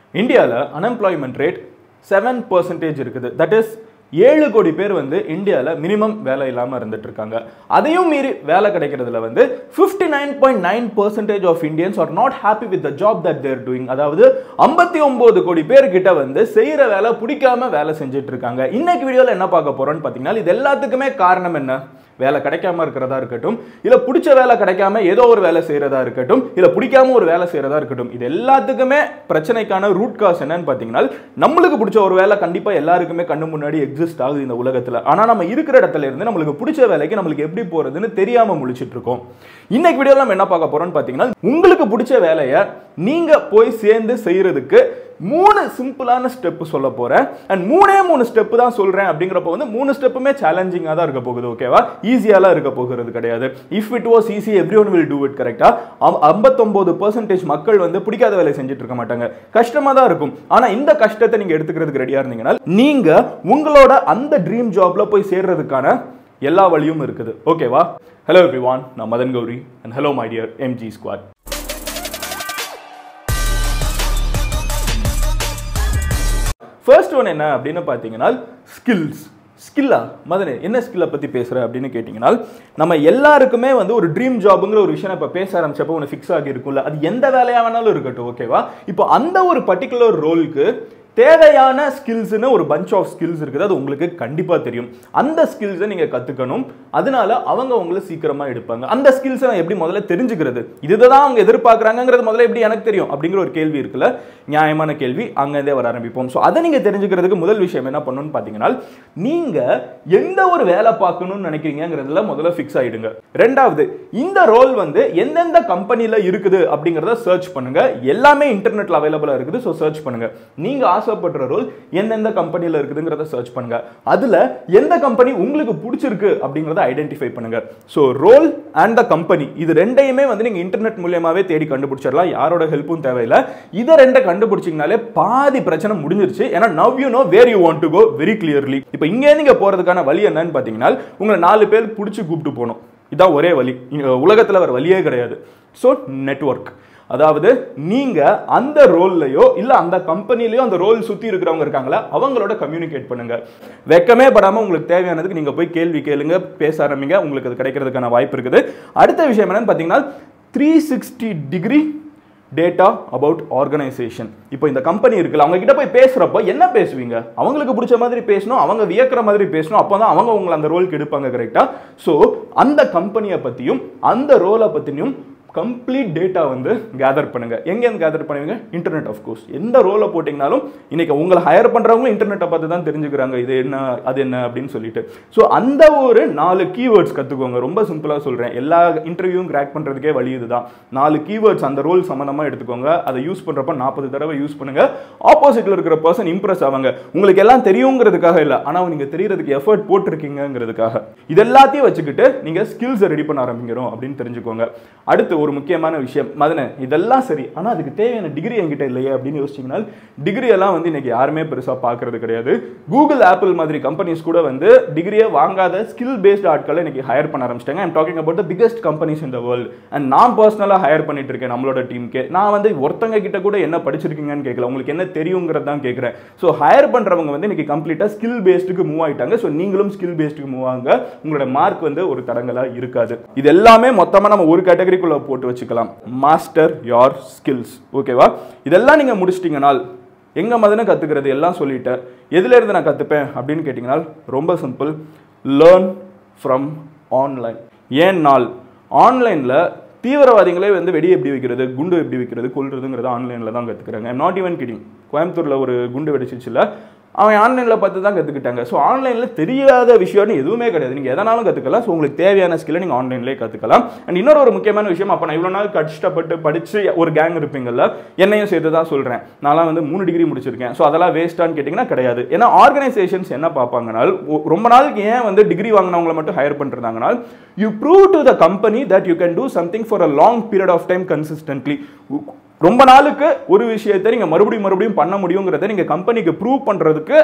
இந்தியாவில் unemployment rate seven percentage இருக்குது that is ஏழு கோடி பேர் வந்து இந்தியாவில் மினிமம் வேலை இல்லாமல் இருந்துட்டு இருக்காங்க அதையும் மீறி வேலை கிடைக்கிறதுல வந்து fifty nine point nine percentage of Indians are not happy with the job that they're doing அதாவது ஐம்பத்தி ஒன்பது கோடி பேர் கிட்ட வந்து செய்கிற வேலை பிடிக்காம வேலை செஞ்சுட்டு இருக்காங்க இன்னைக்கு வீடியோவில் என்ன பார்க்க போறோம்னு பார்த்தீங்கன்னா இது எல்லாத்துக்குமே காரணம் என்ன வேலை கிடைக்காம இருக்கிறதா இருக்கட்டும் இல்லை பிடிச்ச வேலை கிடைக்காம ஏதோ ஒரு வேலை செய்யறதா இருக்கட்டும் இல்லை பிடிக்காம ஒரு வேலை செய்யறதா இருக்கட்டும் இது எல்லாத்துக்குமே பிரச்சனைக்கான ரூட் காஸ் என்னன்னு பார்த்தீங்கன்னா நம்மளுக்கு பிடிச்ச ஒரு வேலை கண்டிப்பாக எல்லாருக்குமே கண்ணு முன்னாடி எக்ஸிஸ்ட் ஆகுது இந்த உலகத்தில் ஆனால் நம்ம இருக்கிற இடத்துல இருந்து நம்மளுக்கு பிடிச்ச வேலைக்கு நம்மளுக்கு எப்படி போறதுன்னு தெரியாம முழிச்சிட்டு இருக்கோம் இன்னைக்கு வீடியோவில் நம்ம என்ன பார்க்க போறோம்னு பார்த்தீங்கன்னா உங்களுக்கு பிடிச்ச வேலையை நீங்க போய் சேர்ந்து செய்யறதுக்கு மூணு சிம்பிளான ஸ்டெப் சொல்ல போறேன் அண்ட் மூணே மூணு ஸ்டெப் தான் சொல்றேன் அப்படிங்கிறப்ப வந்து மூணு ஸ்டெப்புமே சேலஞ்சிங்காக தான் இருக்க போகுது ஓகேவா ஈஸியாலாம் இருக்க போகிறது கிடையாது if it was easy everyone will do it கரெக்டா ஐம்பத்தொன்பது பர்சன்டேஜ் மக்கள் வந்து பிடிக்காத வேலை செஞ்சுட்டு இருக்க மாட்டாங்க கஷ்டமா தான் இருக்கும் ஆனா இந்த கஷ்டத்தை நீங்க எடுத்துக்கிறதுக்கு ரெடியா இருந்தீங்கன்னா நீங்க உங்களோட அந்த ட்ரீம் ஜாப்ல போய் சேர்றதுக்கான எல்லா வழியும் இருக்குது ஓகேவா ஹலோ எவ்ரி வான் நான் Madan Gowri and hello my dear M G squad first one என்ன அப்படின்னு பார்த்தீங்கன்னா ஸ்கில்ஸ் ஸ்கில்லா மதனே என்ன ஸ்கில்லை பற்றி பேசுகிற அப்படின்னு கேட்டிங்கன்னா நம்ம எல்லாருக்குமே வந்து ஒரு ட்ரீம் ஜாப்புங்கிற ஒரு விஷயம் இப்போ பேச ஆரம்பிச்சப்போ ஒன்று ஃபிக்ஸ் ஆகி இருக்கும்ல அது எந்த வேலையாக வேணாலும் இருக்கட்டும் ஓகேவா இப்போ அந்த ஒரு பர்டிகுலர் ரோலுக்கு தேவையான ஸ்கில்ஸ்னு ஒரு பஞ்ச் ஆஃப் ஸ்கில்ஸ் இருக்குது அது உங்களுக்கு கண்டிப்பாக தெரியும் அந்த ஸ்கில்ஸை நீங்கள் கற்றுக்கணும் அதனால அவங்க உங்களை சீக்கிரமாக எடுப்பாங்க அந்த ஸ்கில்ஸை நான் எப்படி முதல்ல தெரிஞ்சுக்கிறது இதுதான் அவங்க எதிர்பார்க்குறாங்கிறது முதல்ல எப்படி எனக்கு தெரியும் அப்படிங்கிற ஒரு கேள்வி இருக்குல்ல நியாயமான கேள்வி அங்கேருந்தே வர ஆரம்பிப்போம் ஸோ அதை நீங்கள் தெரிஞ்சுக்கிறதுக்கு முதல் விஷயம் என்ன பண்ணணும்னு பார்த்தீங்கன்னா நீங்கள் எந்த ஒரு வேலை பார்க்கணும்னு நினைக்கிறீங்கிறதுல முதல்ல ஃபிக்ஸ் ஆகிடுங்க ரெண்டாவது இந்த ரோல் வந்து எந்தெந்த கம்பெனியில் இருக்குது அப்படிங்கிறத சர்ச் பண்ணுங்க எல்லாமே இன்டர்நெட்டில் அவைலபிளாக இருக்குது ஸோ சர்ச் பண்ணுங்க நீங்கள் ஆசைப்படுற ரோல் எந்தெந்த கம்பெனியில் இருக்குதுங்கிறத சர்ச் பண்ணுங்க அதில் எந்த கம்பெனி உங்களுக்கு பிடிச்சிருக்கு அப்படிங்கிறத ஐடென்டிஃபை பண்ணுங்க so role and the company இது ரெண்டையுமே வந்து நீங்கள் இன்டர்நெட் மூலியமாகவே தேடி கண்டுபிடிச்சிடலாம் யாரோட ஹெல்ப்பும் தேவையில்லை இதை ரெண்டை கண்டுபிடிச்சிங்கனாலே பாதி பிரச்சனை முடிஞ்சிருச்சு ஏன்னா now you know where you want to go very clearly இப்போ இங்கே நீங்கள் போகிறதுக்கான வழி என்னன்னு பார்த்தீங்கன்னா உங்களை நாலு பேர் பிடிச்சி கூப்பிட்டு போகணும் இதான் ஒரே வழி உலகத்தில் வேறு வழியே கிடையாது ஸோ நெட்ஒர்க் அதாவது நீங்க அந்த ரோல்லையோ இல்ல அந்த கம்பெனிலயோ அந்த ரோல் சுத்தி இருக்கிறவங்க இருக்காங்களா அவங்களோட கம்யூனிகேட் பண்ணுங்க வெக்கமே படாம உங்களுக்கு தேவையானதுக்கு நீங்க போய் கேள்வி கேளுங்க பேச ஆரம்பிங்க உங்களுக்கு அது கிடைக்கிறதுக்கான வாய்ப்பு இருக்குது அடுத்த விஷயம் என்னன்னு பாத்தீங்கன்னா three sixty degree data about organisation இப்போ இந்த கம்பெனி இருக்குல்ல அவங்க கிட்ட போய் பேசுறப்ப என்ன பேசுவீங்க அவங்களுக்கு பிடிச்ச மாதிரி பேசணும் அவங்க வியக்கிற மாதிரி பேசணும் அப்போ தான் அவங்க உங்களை அந்த ரோலுக்கு எடுப்பாங்க கரெக்டா ஸோ அந்த கம்பெனியை பற்றியும் அந்த ரோலை பற்றியும் கம்ப்ளீட் டேட்டா வந்து கேதர் பண்ணுங்க எங்கேருந்து கேதர் பண்ணுவீங்க இன்டர்நெட் ஆஃப் கோர்ஸ் எந்த ரோலை போட்டிங்கனாலும் இன்னைக்கு உங்களை ஹையர் பண்ணுறவங்களும் இன்டர்நெட்டை பார்த்து தான் தெரிஞ்சுக்கிறாங்க இது என்ன அது என்ன அப்படின்னு சொல்லிட்டு ஸோ அந்த ஒரு நாலு கீவேர்ட்ஸ் கற்றுக்கோங்க ரொம்ப சிம்பிளாக சொல்கிறேன் எல்லா இன்டர்வியூவும் கிராக் பண்ணுறதுக்கே வழி இதுதான் நாலு கீவேர்ட்ஸ் அந்த ரோல் சம்மந்தமாக எடுத்துக்கோங்க அதை யூஸ் பண்ணுறப்ப நாற்பது தடவை யூஸ் பண்ணுங்க ஆப்போசிட்டில் இருக்கிற பர்சன் இம்ப்ரெஸ் ஆவாங்க உங்களுக்கு எல்லாம் தெரியுங்கிறதுக்காக இல்லை ஆனால் நீங்கள் தெரியறதுக்கு எஃபர்ட் போட்டிருக்கீங்கிறதுக்காக இது எல்லாத்தையும் வச்சுக்கிட்டு நீங்கள் ஸ்கில்ஸை ரெடி பண்ண ஆரம்பிக்கிறோம் அப்படின்னு தெரிஞ்சுக்கோங்க அடுத்து ஒரு முக்கியமான விஷயம் மதன இதெல்லாம் சரி ஆனால் அதுக்கு தேவையான டிகிரி என்கிட்ட இல்லையே அப்படின்னு யோசிச்சிங்கன்னா டிகிரி எல்லாம் வந்து இன்னைக்கு யாருமே பெருசாக பார்க்கறது கிடையாது கூகுள் ஆப்பிள் மாதிரி கம்பெனிஸ் கூட வந்து டிகிரியை வாங்காத ஸ்கில் பேஸ்ட் ஆட்களை இன்னைக்கு ஹையர் பண்ண ஆரம்பிச்சிட்டாங்க I'm talking about the biggest companies in the world and நான் பர்சனலாக ஹையர் பண்ணிட்டு இருக்கேன் நம்மளோட டீமுக்கு நான் வந்து ஒருத்தங்க கிட்ட கூட என்ன படிச்சிருக்கீங்கன்னு கேட்கல உங்களுக்கு என்ன தெரியுங்கிறது தான் கேட்குறேன் ஸோ ஹையர் பண்ணுறவங்க வந்து இன்னைக்கு கம்ப்ளீட்டாக ஸ்கில் பேஸ்டுக்கு மூவ் ஆயிட்டாங்க ஸோ நீங்களும் ஸ்கில் பேஸ்டுக்கு மூவ் ஆகுங்க உங்களோட மார்க் வந்து ஒரு தடங்களாக இருக்காது இது எல்லாமே மொத்தமாக நம்ம ஒரு கேட்டகரிக்குள்ள போட்டு வச்சுக்கலாம் மாஸ்டர் யோர் ஸ்கில்ஸ் ஓகேவா இதெல்லாம் நீங்கள் முடிச்சிட்டிங்கன்னா எங்க மதனை கற்றுக்கிறது எல்லாம் சொல்லிட்டேன் எதுல இருந்து நான் கற்றுப்பேன் அப்படின்னு கேட்டிங்கன்னா ரொம்ப சிம்பிள் லேர்ன் ஃப்ரம் ஆன்லைன் ஏன் நாள் ஆன்லைனில் தீவிரவாதிகளே வந்து வெடி எப்படி வைக்கிறது குண்டு எப்படி வைக்கிறது கொல்றதுங்கிறது ஆன்லைனில் தான் கற்றுக்குறாங்க நாட் ஈவன் கிடிங் கோயம்புத்தூரில் ஒரு குண்டு வெடிச்சிச்சுல அவன் ஆன்லைனில் பார்த்து தான் கற்றுக்கிட்டாங்க ஸோ ஆன்லைனில் தெரியாத விஷயம்னு எதுவுமே கிடையாது நீங்கள் எதனாலும் கற்றுக்கலாம் ஸோ உங்களுக்கு தேவையான ஸ்கில்லை நீங்கள் ஆன்லைன்லேயே கற்றுக்கலாம் அண்ட் இன்னொரு ஒரு முக்கியமான விஷயம் அப்போ நான் இவ்வளோ நாள் கஷ்டப்பட்டு படித்து ஒரு கேங் இருப்பீங்கல்ல என்னையும் சேர்த்து தான் சொல்கிறேன் நான்லாம் வந்து மூணு டிகிரி முடிச்சிருக்கேன் ஸோ அதெல்லாம் வேஸ்ட்டான்னு கேட்டிங்கன்னா கிடையாது ஏன்னா ஆர்கனைசேஷன்ஸ் என்ன பார்ப்பாங்கனால் ரொம்ப நாளுக்கு ஏன் வந்து டிகிரி வாங்கினவங்களை மட்டும் ஹையர் பண்ணுறாங்கன்னா you prove to the company that you can do something for a long period of time consistently ரொம்ப நாளுக்கு ஒரு விஷயத்தை நீங்கள் மறுபடியும் மறுபடியும் பண்ண முடியுங்கிறத நீங்கள் கம்பெனிக்கு ப்ரூவ் பண்ணுறதுக்கு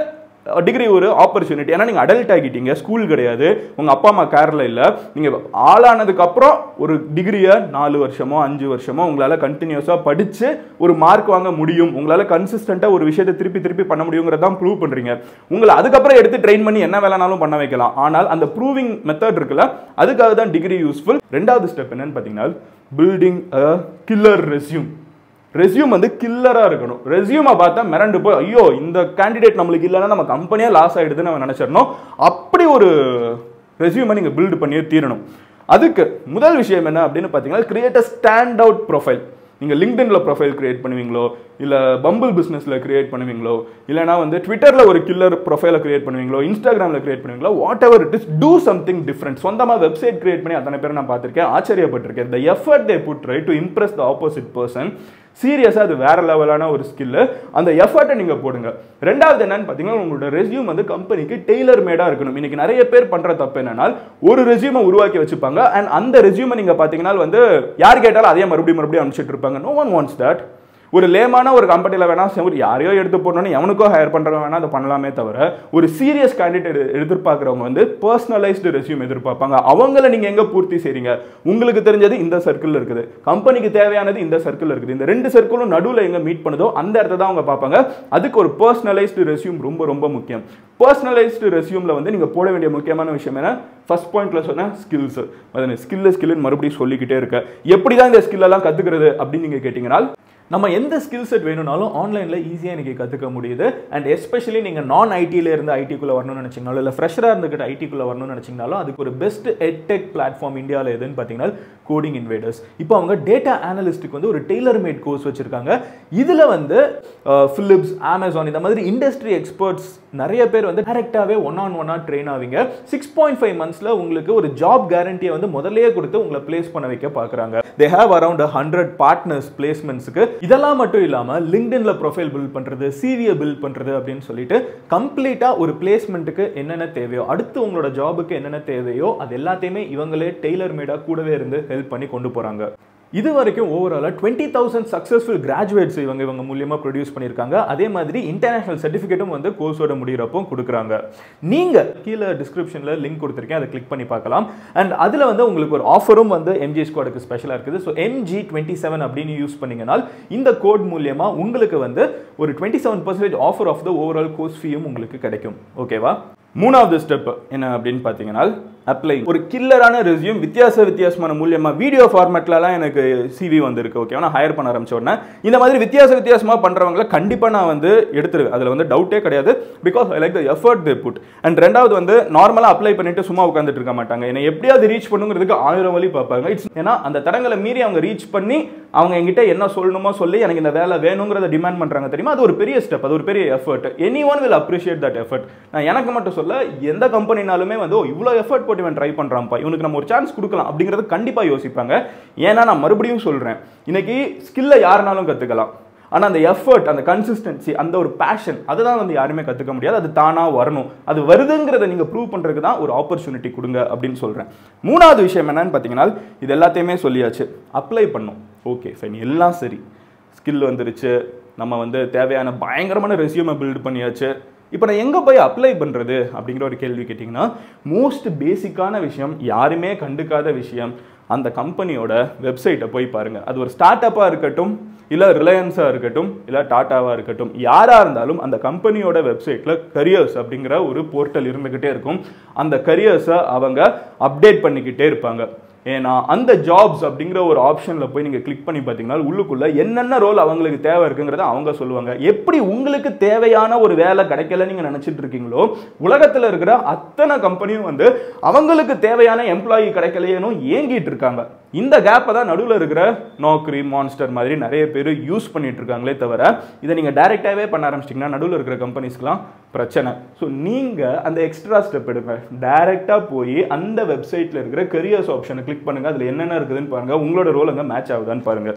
டிகிரி ஒரு ஆப்பர்ச்சுனிட்டி ஏன்னா நீங்கள் அடல்ட் ஆகிட்டீங்க ஸ்கூல் கிடையாது உங்கள் அப்பா அம்மா கேரில் இல்லை நீங்கள் ஆளானதுக்கப்புறம் ஒரு டிகிரியை நாலு வருஷமோ அஞ்சு வருஷமோ உங்களால் கண்டினியூஸாக படித்து ஒரு மார்க் வாங்க முடியும் உங்களால் கன்சிஸ்டண்ட்டாக ஒரு விஷயத்தை திருப்பி திருப்பி பண்ண முடியுங்கிறத தான் ப்ரூவ் பண்ணுறீங்க உங்களை அதுக்கப்புறம் எடுத்து ட்ரெயின் பண்ணி என்ன வேலைனாலும் பண்ண வைக்கலாம் ஆனால் அந்த ப்ரூவிங் மெத்தட் இருக்குல்ல அதுக்காக தான் டிகிரி யூஸ்ஃபுல் ரெண்டாவது ஸ்டெப் என்னன்னு பார்த்தீங்கன்னா building a killer resume resume வந்து கில்லராக இருக்கணும் ரெஸ்யூமை பார்த்தா மிரண்டு போய் ஐயோ இந்த கேண்டிடேட் நம்மளுக்கு இல்லைன்னா நம்ம கம்பெனியாக லாஸ் ஆகிடுதுன்னு நம்ம நினச்சிடணும் அப்படி ஒரு ரெஸ்யூமை நீங்கள் பில்டு பண்ணியே தீரணும் அதுக்கு முதல் விஷயம் என்ன அப்படின்னு பார்த்தீங்கன்னா create a stand out profile நீங்கள் லிங்க்டின்ல ப்ரொஃபைல் கிரியேட் பண்ணுவீங்களோ இல்லை பம்பிள் பிஸ்னஸில் கிரியேட் பண்ணுவீங்களோ இல்லைனா வந்து ட்விட்டரில் ஒரு கில்லர் ப்ரொஃபைலை கிரியேட் பண்ணுவீங்களோ இன்ஸ்டாகிராமில் கிரியேட் பண்ணுவீங்களோ what ever it is do something different சொந்தமாக வெப்சைட் கிரியேட் பண்ணி அத்தனை பேர் நான் பார்த்துருக்கேன் ஆச்சரியப்பட்டிருக்கேன் the effort they put try to impress the opposite person சீரியஸாக அது வேற லெவலான ஒரு ஸ்கில்லு அந்த எஃபர்ட்டை நீங்கள் போடுங்க ரெண்டாவது என்னன்னு பார்த்தீங்கன்னா உங்களோட ரெஸ்யூம் வந்து கம்பெனிக்கு டெய்லர் மேடாக இருக்கணும் இன்னைக்கு நிறைய பேர் பண்ணுற தப்பு என்னன்னா ஒரு ரெஸ்யூமை உருவாக்கி வச்சுப்பாங்க அண்ட் அந்த ரெஸ்யூமை நீங்கள் பார்த்தீங்கன்னா வந்து யார் கேட்டாலும் அதே மறுபடியும் மறுபடியும் அனுப்பிச்சிட்டு இருப்பாங்க நோ ஒன் வாண்ட்ஸ் தட் ஒரு லேமான ஒரு கம்பெனியில் வேணா சரி யாரையோ எடுத்து போடணும்னு எவனுக்கோ ஹையர் பண்ணுறவங்க வேணா அதை பண்ணலாமே தவிர ஒரு சீரியஸ் கேண்டிடேட் எதிர்பார்க்குறவங்க வந்து பர்சனலைஸ்டு ரெஸ்யூம் எதிர்பார்ப்பாங்க அவங்கள நீங்கள் எங்கே பூர்த்தி செய்றீங்க உங்களுக்கு தெரிஞ்சது இந்த சர்க்கிள் இருக்குது கம்பெனிக்கு தேவையானது இந்த சர்க்கிள் இருக்குது இந்த ரெண்டு சர்க்கிளும் நடுவில் எங்கே மீட் பண்ணுதோ அந்த இடத்த தான் அவங்க பார்ப்பாங்க அதுக்கு ஒரு பர்சனலைஸ்டு ரெஸ்யூம் ரொம்ப ரொம்ப முக்கியம் பர்சனலைஸ்டு ரெஸ்யூமில் வந்து நீங்கள் போட வேண்டிய முக்கியமான விஷயம் என்ன ஃபர்ஸ்ட் பாயிண்ட்ல சொன்ன ஸ்கில்ஸ் அது ஸ்கில்லு ஸ்கில்லுன்னு மறுபடியும் சொல்லிக்கிட்டே இருக்க எப்படி தான் இந்த ஸ்கில்லெல்லாம் கற்றுக்கிறது அப்படின்னு நீங்கள் கேட்டிங்கன்னா நம்ம எந்த ஸ்கில் செட் வேணும்னாலும் ஆன்லைனில் ஈஸியாக இன்றைக்கி கற்றுக்க முடியுது அண்ட் எஸ்பெஷலி நீங்கள் நான் ஐடியில் இருந்து ஐடிக்குள்ளே வரணும்னு நினச்சிங்கனாலும் இல்லை ஃப்ரெஷராக இருந்துக்கிட்டு ஐடிக்குள்ளே வரணும்னு நினச்சிங்கனாலும் அதுக்கு ஒரு பெஸ்ட் எட்டெக் பிளாட்ஃபார்ம் இந்தியாவில் எதுன்னு பார்த்தீங்கன்னா கோடிங் இன்வேடர்ஸ் இப்போ அவங்க டேட்டா அனலிஸ்ட்டுக்கு வந்து ஒரு டெய்லர் மேட் கோர்ஸ் வச்சுருக்காங்க இதில் வந்து ஃபிலிப்ஸ் அமேசான் இந்த மாதிரி இண்டஸ்ட்ரி எக்ஸ்பர்ட்ஸ் நிறைய பேர் வந்து டேரெக்டாகவே ஒன் ஆன் ஒன்னாக ட்ரெயின் ஆவீங்க சிக்ஸ் பாயிண்ட் ஃபைவ் மந்த்ஸில் உங்களுக்கு ஒரு ஜாப் கேரண்டியை வந்து முதல்லயே கொடுத்து உங்களை பிளேஸ் பண்ண வைக்க பார்க்குறாங்க they have around hundred partners பிளேஸ்மெண்ட்ஸுக்கு இதெல்லாம் மட்டும் இல்லாமல் லிங்க்டின்ல ப்ரொஃபைல் பில்ட் பண்ணுறது சிவியை பில்ட் பண்ணுறது அப்படின்னு சொல்லிட்டு கம்ப்ளீட்டாக ஒரு பிளேஸ்மெண்ட்டுக்கு என்னென்ன தேவையோ அடுத்து உங்களோட ஜாபுக்கு என்னென்ன தேவையோ அது எல்லாத்தையுமே இவங்களே டெய்லர் மேடாக கூடவே இருந்து ஹெல்ப் பண்ணி கொண்டு போகிறாங்க இது வரைக்கும் ஓவராலாக டுவெண்ட்டி தௌசண்ட் சக்ஸஸ்ஃபுல் கிராஜுவேட்ஸ் இவங்க இவங்க மூலியமாக ப்ரொடியூஸ் பண்ணியிருக்காங்க அதே மாதிரி இன்டர்நேஷனல் சர்டிஃபிகேட்டும் வந்து கோர்ஸோட முடிகிறப்போ கொடுக்குறாங்க நீங்கள் கீழே டிஸ்கிரிப்ஷனில் லிங்க் கொடுத்துருக்கேன் அதை கிளிக் பண்ணி பார்க்கலாம் அண்ட் அதில் வந்து உங்களுக்கு ஒரு ஆஃபரும் வந்து எம்ஜி ஸ்குவாடுக்கு ஸ்பெஷலாக இருக்குது ஸோ எம்ஜி டுவெண்ட்டி செவன் அப்படின்னு யூஸ் பண்ணீங்கனால் இந்த கோட் மூலியமாக உங்களுக்கு வந்து ஒரு twenty seven percentage offer of the overall course ஃபீயும் உங்களுக்கு கிடைக்கும் ஓகேவா மூணாவது ஸ்டெப் என்ன அப்படின்னு பார்த்தீங்கன்னா அப்ளை ஒரு கில்லரான ரெஸ்யூம் வித்தியாச வித்தியாசமான மூலியமா வீடியோ ஃபார்மேட்லலாம் எனக்கு சிவி வந்திருக்கு ஓகே நான் ஹையர் பண்ண ஆரம்பிச்ச உடனே இந்த மாதிரி வித்தியாச வித்தியாசமாக பண்ணுறவங்கள கண்டிப்பாக நான் வந்து எடுத்துருவேன் அதில் வந்து டவுட்டே கிடையாது because I like the effort they put and ரெண்டாவது வந்து நார்மலாக அப்ளை பண்ணிட்டு சும்மா உட்காந்துட்டு இருக்க மாட்டாங்க என்னை எப்படியாவது ரீச் பண்ணுங்கிறதுக்கு ஆயிரம் வழி பார்ப்பாங்க இட்ஸ் ஏன்னா அந்த தடங்களை மீறி அவங்க ரீச் பண்ணி அவங்க எங்கிட்ட என்ன சொல்லணுமோ சொல்லி எனக்கு இந்த வேலை வேணுங்கிறத டிமாண்ட் பண்ணுறாங்க தெரியுமா அது ஒரு பெரிய ஸ்டெப் அது ஒரு பெரிய effort anyone will appreciate that effort நான் எனக்கு மட்டும் சொல்ல எந்த கம்பெனினாலுமே வந்து ஓ இவ்வளோ எஃபர்ட் போட்டு இவன் ட்ரை பண்ணுறான்ப்பா இவனுக்கு நம்ம ஒரு சான்ஸ் கொடுக்கலாம் அப்படிங்கிறது கண்டிப்பாக யோசிப்பாங்க ஏன்னா நான் மறுபடியும் சொல்கிறேன் இன்னைக்கு ஸ்கில்லை யாருனாலும் கற்றுக்கலாம் ஆனால் அந்த எஃபர்ட் அந்த கன்சிஸ்டன்சி அந்த ஒரு பேஷன் அதுதான் வந்து யாருமே கற்றுக்க முடியாது அது தானாக வரணும் அது வருதுங்கிறத நீங்கள் ப்ரூவ் பண்ணுறதுக்கு தான் ஒரு ஆப்பர்ச்சுனிட்டி கொடுங்க அப்படின்னு சொல்கிறேன் மூணாவது விஷயம் என்னன்னு பார்த்தீங்கன்னா இது எல்லாத்தையுமே சொல்லியாச்சு அப்ளை பண்ணும் ஓகே ஃபைன் எல்லாம் சரி ஸ்கில் வந்துருச்சு நம்ம வந்து தேவையான பயங்கரமான ரெசியூமை பில்ட் பண்ணியாச்சு இப்போ நான் எங்கே போய் அப்ளை பண்ணுறது அப்படிங்கிற ஒரு கேள்வி கேட்டிங்கன்னா மோஸ்ட் பேசிக்கான விஷயம் யாருமே கண்டுக்காத விஷயம் அந்த கம்பெனியோட வெப்சைட்டை போய் பாருங்கள் அது ஒரு ஸ்டார்ட் அப்பாக இருக்கட்டும் இல்லை ரிலையன்ஸாக இருக்கட்டும் இல்லை டாட்டாவாக இருக்கட்டும் யாராக இருந்தாலும் அந்த கம்பெனியோட வெப்சைட்டில் கரியர்ஸ் அப்படிங்கிற ஒரு போர்ட்டல் இருந்துக்கிட்டே இருக்கும் அந்த கரியர்ஸை அவங்க அப்டேட் பண்ணிக்கிட்டே இருப்பாங்க ஏன்னா அந்த ஜாப்ஸ் அப்படிங்கிற ஒரு ஆப்ஷனில் போய் நீங்கள் கிளிக் பண்ணி பார்த்தீங்கன்னா உள்ளுக்குள்ள என்னென்ன ரோல் அவங்களுக்கு தேவை இருக்குங்கிறத அவங்க சொல்லுவாங்க எப்படி உங்களுக்கு தேவையான ஒரு வேலை கிடைக்கல நீங்கள் நினச்சிட்டு இருக்கீங்களோ உலகத்தில் இருக்கிற அத்தனை கம்பெனியும் வந்து அவங்களுக்கு தேவையான எம்ப்ளாயி கிடைக்கலையேனும் ஏங்கிட்டு இருக்காங்க இந்த கேப்பை தான் நடுவில் இருக்கிற நோக்கரி மான்ஸ்டர் மாதிரி நிறைய பேர் யூஸ் பண்ணிட்டு இருக்காங்களே தவிர இதை நீங்கள் டைரெக்டாகவே பண்ண ஆரம்பிச்சிட்டிங்கன்னா நடுவில் இருக்கிற கம்பெனிஸ்க்குலாம் பிரச்சனை ஸோ நீங்கள் அந்த எக்ஸ்ட்ரா ஸ்டெப் எடுங்க டைரெக்டாக போய் அந்த வெப்சைட்டில் இருக்கிற கரியர்ஸ் ஆப்ஷனை கிளிக் பண்ணுங்கள் அதில் என்னென்ன இருக்குதுன்னு பாருங்கள் உங்களோட ரோல் அங்கே மேட்ச் ஆகுதான்னு பாருங்கள்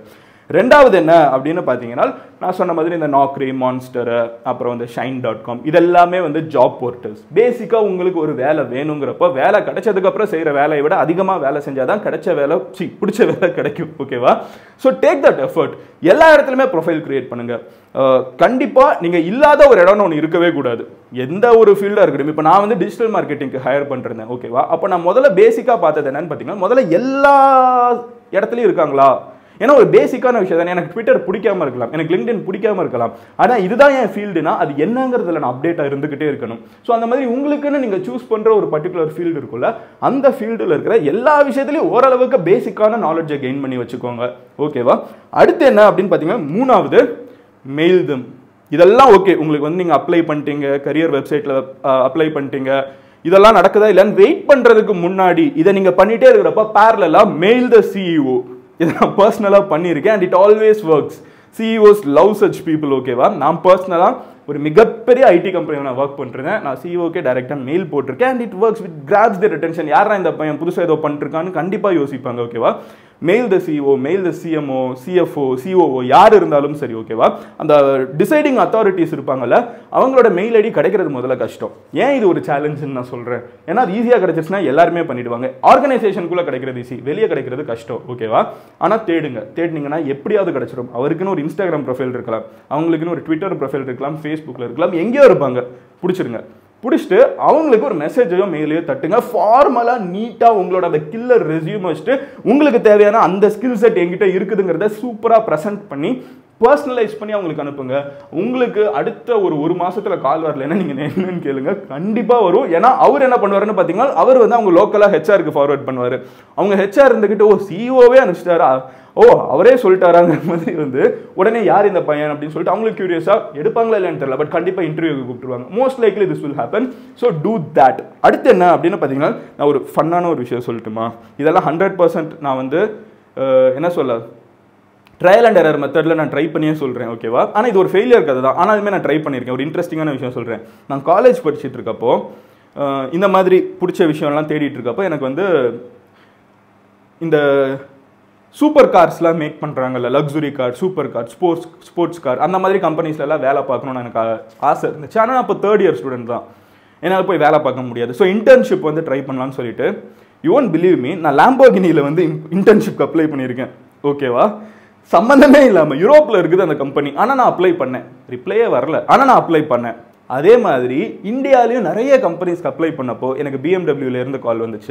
ரெண்டாவது என்ன அப்படின்னு பார்த்தீங்கன்னா நான் சொன்ன மாதிரி இந்த நாக்ரி மான்ஸ்டர் அப்புறம் வந்து ஷைன் டாட் காம் இதெல்லாமே வந்து ஜாப் போர்ட்டல்ஸ் பேசிக்காக உங்களுக்கு ஒரு வேலை வேணுங்கிறப்போ வேலை கிடைச்சதுக்கப்புறம் செய்கிற வேலையை விட அதிகமாக வேலை செஞ்சால் தான் கிடைச்ச வேலை சி பிடிச்ச வேலை கிடைக்கும் ஓகேவா ஸோ டேக் தட் எஃபர்ட் எல்லா இடத்துலையுமே ப்ரொஃபைல் கிரியேட் பண்ணுங்க கண்டிப்பாக நீங்கள் இல்லாத ஒரு இடம்னு ஒன்று இருக்கவே கூடாது எந்த ஒரு ஃபீல்டாக இருக்கட்டும் இப்போ நான் வந்து டிஜிட்டல் மார்க்கெட்டிங்க்கு ஹையர் பண்ணிருந்தேன் ஓகேவா அப்போ நான் முதல்ல பேசிக்காக பார்த்தது என்னன்னு பார்த்தீங்கன்னா முதல்ல எல்லா இடத்துலையும் இருக்காங்களா ஏன்னா ஒரு பேசிக்கான விஷயம் தானே எனக்கு ட்விட்டர் பிடிக்காம இருக்கலாம் எனக்கு லிங்க்டின் பிடிக்காம இருக்கலாம் ஆனால் இதுதான் என் ஃபீல்டுனா அது என்னங்கிறதுல நான் அப்டேட்டாக இருந்துகிட்டே இருக்கணும் ஸோ அந்த மாதிரி உங்களுக்குன்னு நீங்கள் சூஸ் பண்ணுற ஒரு பர்டிகுலர் ஃபீல்டு இருக்குல்ல அந்த ஃபீல்டில் இருக்கிற எல்லா விஷயத்துலையும் ஓரளவுக்கு பேசிக்கான நாலேஜை கெயின் பண்ணி வச்சுக்கோங்க ஓகேவா அடுத்து என்ன அப்படின்னு பார்த்தீங்கன்னா மூணாவது மெயில் தம் இதெல்லாம் ஓகே உங்களுக்கு வந்து நீங்கள் அப்ளை பண்ணிட்டீங்க கரியர் வெப்சைட்டில் அப்ளை பண்ணிட்டீங்க இதெல்லாம் நடக்குதா இல்லைன்னு வெயிட் பண்ணுறதுக்கு முன்னாடி இதை நீங்கள் பண்ணிட்டே இருக்கிறப்ப பேரலாக மெயில் த சிஇஓ இதை நான் பர்சனலாக பண்ணியிருக்கேன் and it always works CEOs love such people ஓகேவா நான் பர்சனலாக ஒரு மிகப்பெரிய ஐடி கம்பெனியில் நான் ஒர்க் பண்ணிருந்தேன் நான் சிஓக்கே டைரெக்டாக மெயில் போட்டிருக்கேன் and it works with grabs the retention யாரா இந்த பையன் புதுசாக ஏதோ பண்ணிருக்கான்னு கண்டிப்பாக யோசிப்பாங்க ஓகேவா mail the CEO mail the CMO CFO COO யார் இருந்தாலும் சரி ஓகேவா அந்த டிசைடிங் அத்தாரிட்டிஸ் இருப்பாங்கல்ல அவங்களோட மெயில் ஐடி கிடைக்கிறது முதல்ல கஷ்டம் ஏன் இது ஒரு சேலஞ்சுன்னு நான் சொல்கிறேன் ஏன்னா அது ஈஸியாக கிடைச்சிச்சுன்னா எல்லாருமே பண்ணிடுவாங்க ஆர்கனைசேஷனுக்குள்ளே கிடைக்கிறது ஈஸி வெளியே கிடைக்கிறது கஷ்டம் ஓகேவா ஆனால் தேடுங்க தேடினீங்கன்னா எப்படியாவது கிடைச்சிடும் அவருக்குன்னு ஒரு இன்ஸ்டாகிராம் ப்ரொஃபைல் இருக்கலாம் அவங்களுக்குன்னு ஒரு ட்விட்டர் ப்ரொஃபைல் இருக்கலாம் ஃபேஸ்புக்கில் இருக்கலாம் எங்கேயோ இருப்பாங்க பிடிச்சிருங்க பிடிச்சிட்டு அவங்களுக்கு ஒரு மெசேஜையோ மெயிலையோ தட்டுங்க ஃபார்மலாக நீட்டாக உங்களோட அந்த கில்லர் ரெசியூம் வச்சுட்டு உங்களுக்கு தேவையான அந்த ஸ்கில் செட் எங்கிட்ட இருக்குதுங்கிறத சூப்பராக ப்ரெசென்ட் பண்ணி பர்சனலைஸ் பண்ணி அவங்களுக்கு அனுப்புங்க உங்களுக்கு அடுத்த ஒரு ஒரு மாசத்துல கால் வரலன்னா நீங்க என்னன்னு கேளுங்க கண்டிப்பா வரும் ஏன்னா அவர் என்ன பண்ணுவாருன்னு பாத்தீங்கன்னா அவர் வந்து அவங்க லோக்கலா ஹெச்ஆருக்கு ஃபார்வர்ட் பண்ணுவாரு அவங்க ஹெச்ஆர் இருந்துகிட்டு ஓ சிஓவே அனுப்பிச்சிட்டாரா ஓ அவரே சொல்லிட்டாராங்கிற மாதிரி வந்து உடனே யார் இந்த பையன் அப்படின்னு சொல்லிட்டு அவங்களுக்கு கியூரியஸா எடுப்பாங்களா இல்லைன்னு தெரியல பட் கண்டிப்பா இன்டர்வியூக்கு கூப்பிட்டுருவாங்க most likely this will happen so do that அடுத்து என்ன அப்படின்னு பார்த்தீங்கன்னா நான் ஒரு ஃபன்னான ஒரு விஷயம் சொல்லட்டுமா இதெல்லாம் ஹண்ட்ரட் பர்சன்ட் நான் வந்து அஹ், என்ன சொல்ல ட்ரையல் அண்ட் எரர் மெத்தடில் நான் ட்ரை பண்ணியே சொல்கிறேன் ஓகேவா ஆனால் இது ஒரு ஃபெயிலியர் கதை தான் ஆனாலுமே நான் ட்ரை பண்ணியிருக்கேன் ஒரு இன்ட்ரெஸ்டிங்கான விஷயம் சொல்கிறேன் நான் காலேஜ் படிச்சுட்டு இருக்கப்போ அஹ், இந்த மாதிரி பிடிச்ச விஷயம்லாம் தேடிட்டு இருக்கப்போ எனக்கு வந்து இந்த சூப்பர் கார்ஸ்லாம் மேக் பண்ணுறாங்கல்ல luxury car super car sports sports car அந்த மாதிரி கம்பெனிஸ்ல எல்லாம் வேலை பார்க்கணும்னு எனக்கு ஆ- ஆசை இருந்துச்சு ஆனால் அப்போ தேர்ட் இயர் ஸ்டூடெண்ட் தான் என்னால் போய் வேலை பார்க்க முடியாது ஸோ இன்டர்ன்ஷிப் வந்து ட்ரை பண்ணலாம்னு சொல்லிட்டு யூ ஒன்ட் பிலீவ் மீ நான் லாம்போகினியில் வந்து இன்டர்ன்ஷிப் அப்ளை பண்ணியிருக்கேன் ஓகேவா சம்மந்தமே இல்லாமல் யூரோப்பில் இருக்குது அந்த கம்பெனி ஆனால் நான் அப்ளை பண்ணேன் ரிப்ளையே வரல ஆனால் நான் அப்ளை பண்ணேன் அதே மாதிரி இந்தியாலையும் நிறைய கம்பெனிஸ்க்கு அப்ளை பண்ணப்போ எனக்கு BMW ல இருந்து கால் வந்துச்சு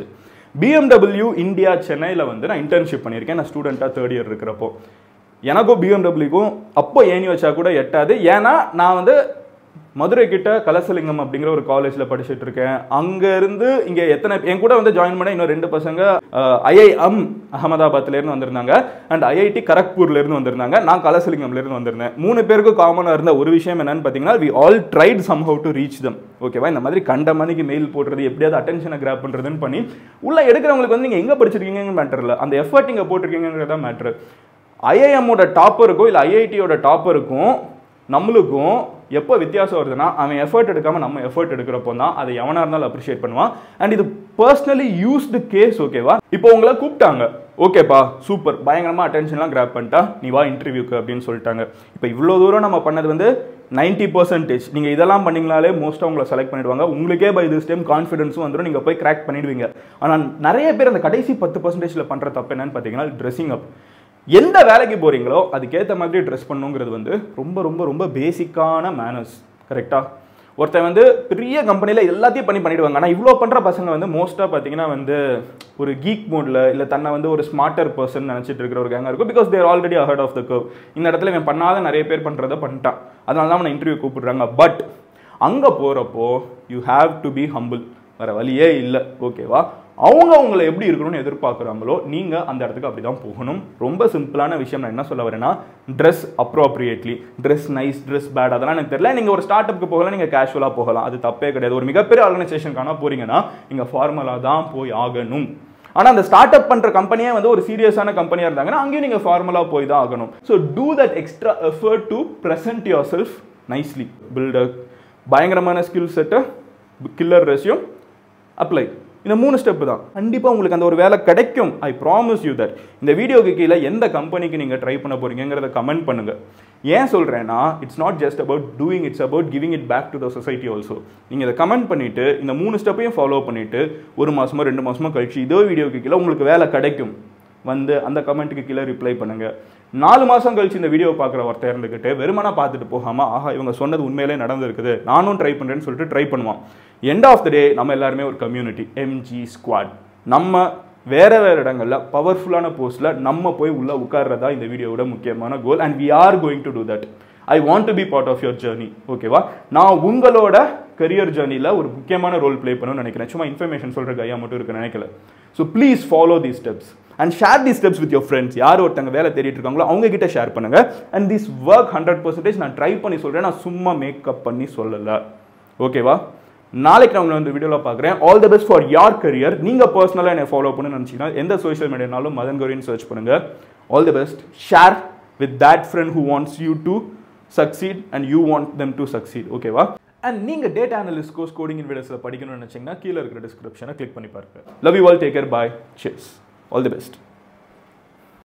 BMW இந்தியா சென்னையில் வந்து நான் இன்டர்ன்ஷிப் பண்ணியிருக்கேன் நான் ஸ்டூடெண்ட்டாக தேர்ட் இயர் இருக்கிறப்போ எனக்கும் பிஎம்டபிள்யூக்கும் அப்போ ஏணி வச்சா கூட எட்டாது ஏன்னா நான் வந்து மதுரை கிட்ட கலசலிங்கம் அப்படிங்கிற ஒரு காலேஜில் படிச்சுட்டு இருக்கேன் அங்கேருந்து இங்கே எத்தனை என் கூட வந்து ஜாயின் பண்ண இன்னும் ரெண்டு பசங்க ஐஐஎம் அகமதாபாத்லேருந்து வந்திருந்தாங்க அண்ட் ஐஐடி கரக்பூர்லேருந்து வந்திருந்தாங்க நான் கலசலிங்கம்லேருந்து வந்திருந்தேன் மூணு பேருக்கு காமனாக இருந்த ஒரு விஷயம் என்னன்னு பார்த்தீங்கன்னா we all tried somehow to reach them ஓகேவா இந்த மாதிரி கண்ட மணிக்கு மெயில் போடுறது எப்படியாவது அட்டென்ஷனை கிராப் பண்ணுறதுன்னு பண்ணி உள்ள எடுக்கிறவங்களுக்கு வந்து நீங்கள் எங்கே படிச்சிருக்கீங்கன்னு மேட்டர் இல்லை அந்த எஃபர்ட் இங்கே போட்டிருக்கீங்கிறதா மேட்ரு ஐஐஎம்மோட டாப்பருக்கும் இல்லை ஐஐடியோட டாப்பருக்கும் நம்மளுக்கும் எப்போ வித்தியாசம் வருதுன்னா அவன் எஃபர்ட் எடுக்காம நம்ம எஃபர்ட் எடுக்கிறப்போ தான் அதை எவனா இருந்தாலும் அப்ரிஷியேட் பண்ணுவான் அண்ட் இது பர்சனலி யூஸ்டு கேஸ் ஓகேவா இப்போ உங்களை கூப்பிட்டாங்க ஓகேப்பா சூப்பர் பயங்கரமா அட்டென்ஷன்லாம் கிராப் பண்ணிட்டா நீ வா இன்டர்வியூக்கு அப்படின்னு சொல்லிட்டாங்க இப்போ இவ்வளோ தூரம் நம்ம பண்ணது வந்து நைன்டி பர்சன்டேஜ் நீங்கள் இதெல்லாம் பண்ணீங்கனாலே மோஸ்ட்டாக உங்களை செலக்ட் பண்ணிடுவாங்க உங்களுக்கே பை திஸ் டைம் கான்ஃபிடன்ஸும் வந்துடும் நீங்கள் போய் கிராக் பண்ணிடுவீங்க ஆனால் நிறைய பேர் அந்த கடைசி பத்து பர்சன்டேஜில் பண்ணுற தப்பு என்னன்னு பார்த்தீங்கன்னா ட்ரெஸ்ஸிங் அப் எந்த வேலைக்கு போறீங்களோ அதுக்கேற்ற மாதிரி ட்ரெஸ் பண்ணுங்கிறது வந்து ரொம்ப ரொம்ப ரொம்ப பேசிக்கான மேனர்ஸ் கரெக்டா ஒருத்தன் வந்து பெரிய கம்பெனியில் எல்லாத்தையும் பண்ணி பண்ணிடுவாங்க ஆனால் இவ்வளோ பண்ணுற பசங்க வந்து மோஸ்ட்டாக பார்த்தீங்கன்னா வந்து ஒரு கீக் மோடில் இல்லை தன்னை வந்து ஒரு ஸ்மார்ட்டர் பர்சன் நினச்சிட்டு இருக்கிற ஒரு கேங்காக இருக்கும் because they're already ahead of the curve இந்த இடத்துல இவன் பண்ணாத நிறைய பேர் பண்ணுறதை பண்ணிட்டான் அதனால தான் அவனை இன்டர்வியூ கூப்பிடுறாங்க பட் அங்கே போகிறப்போ you have to be humble வேற வழியே இல்லை ஓகேவா அவங்க உங்களை எப்படி இருக்கணும்னு எதிர்பார்க்குறாங்களோ நீங்கள் அந்த இடத்துக்கு அப்படி தான் போகணும் ரொம்ப சிம்பிளான விஷயம் நான் என்ன சொல்ல வரேன்னா dress appropriately dress nice dress bad அதெல்லாம் எனக்கு தெரியல நீங்கள் ஒரு ஸ்டார்ட் அப்க்கு போகலாம் நீங்கள் கேஷுவலாக போகலாம் அது தப்பே கிடையாது ஒரு மிகப்பெரிய ஆர்கனைசேஷனுக்கான போறீங்கன்னா நீங்கள் ஃபார்மலாக தான் போய் ஆகணும் ஆனால் அந்த ஸ்டார்ட் அப் பண்ணுற கம்பெனியே வந்து ஒரு சீரியஸான கம்பெனியாக இருந்தாங்கன்னா அங்கேயும் நீங்கள் ஃபார்மலாக போய் தான் ஆகணும் so do that extra effort to present yourself nicely build a பயங்கரமான ஸ்கில் செட்டை கில்லர் ரெஸ்யூம் அப்ளை இந்த மூணு ஸ்டெப் தான் கண்டிப்பாக உங்களுக்கு அந்த ஒரு வேலை கிடைக்கும் ஐ ப்ராமிஸ் யூ தட் இந்த வீடியோக்கு கீழே எந்த கம்பெனிக்கு நீங்கள் ட்ரை பண்ண போறீங்கிறத கமெண்ட் பண்ணுங்க ஏன் சொல்கிறேன்னா it's not just about doing it's about giving it back to the society also நீங்கள் இதை கமெண்ட் பண்ணிவிட்டு இந்த மூணு ஸ்டெப்பையும் ஃபாலோ பண்ணிவிட்டு ஒரு மாதமோ ரெண்டு மாதமோ கழிச்சு இதோ வீடியோக்கு கீழே உங்களுக்கு வேலை கிடைக்கும் வந்து அந்த கமெண்ட்டுக்கு கீழே ரிப்ளை பண்ணுங்க நாலு மாதம் கழிச்சு இந்த வீடியோ பார்க்குற ஒருத்தர் இருந்துக்கிட்டு வெறுமனா பார்த்துட்டு போகாமல் ஆஹா இவங்க சொன்னது உண்மையிலே நடந்திருக்குது நானும் ட்ரை பண்ணுறேன்னு சொல்லிட்டு ட்ரை பண்ணுவான் எண்ட் ஆஃப் த டே நம்ம எல்லாருமே ஒரு கம்யூனிட்டி எம்ஜி ஸ்குவாட் நம்ம வேற வேற இடங்கள்ல பவர்ஃபுல்லான போஸ்ட்ல நம்ம போய் உள்ள உட்கார்றதா இந்த வீடியோவோட முக்கியமான goal and we are going to do that I want to be part of your journey ஓகேவா நான் உங்களோட கரியர் ஜேர்னியில் ஒரு முக்கியமான ரோல் ப்ளே பண்ணணும்னு நினைக்கிறேன் சும்மா இன்ஃபர்மேஷன் சொல்கிற கையா மட்டும் இருக்க நினைக்கல so please follow the steps and share the steps with your friends யார் ஒருத்தங்க வேலை தேடிட்டு இருக்காங்களோ அவங்க கிட்ட ஷேர் பண்ணுங்க and this work hundred percentage நான் ட்ரை பண்ணி சொல்கிறேன் நான் சும்மா மேக்கப் பண்ணி சொல்லலை ஓகேவா நாளைக்கு நான் உங்களை வந்து வீடியோவில் பார்க்குறேன் all the best for your career நீங்கள் பர்சனலாக என்னை ஃபாலோ பண்ணணும்னு நினச்சிங்கன்னா எந்த சோஷியல் மீடியானாலும் மதன் கௌரின்னு சர்ச் பண்ணுங்கள் all the best share with that friend who wants you to succeed and you want them to succeed ஓகேவா அண்ட் நீங்கள் data analyst course coding in வீடியோஸில் படிக்கணும்னு நினச்சிங்கன்னா கீழே இருக்கிற டிஸ்கிரிப்ஷனை கிளிக் பண்ணி பாருங்க love you all take care bye cheers all the best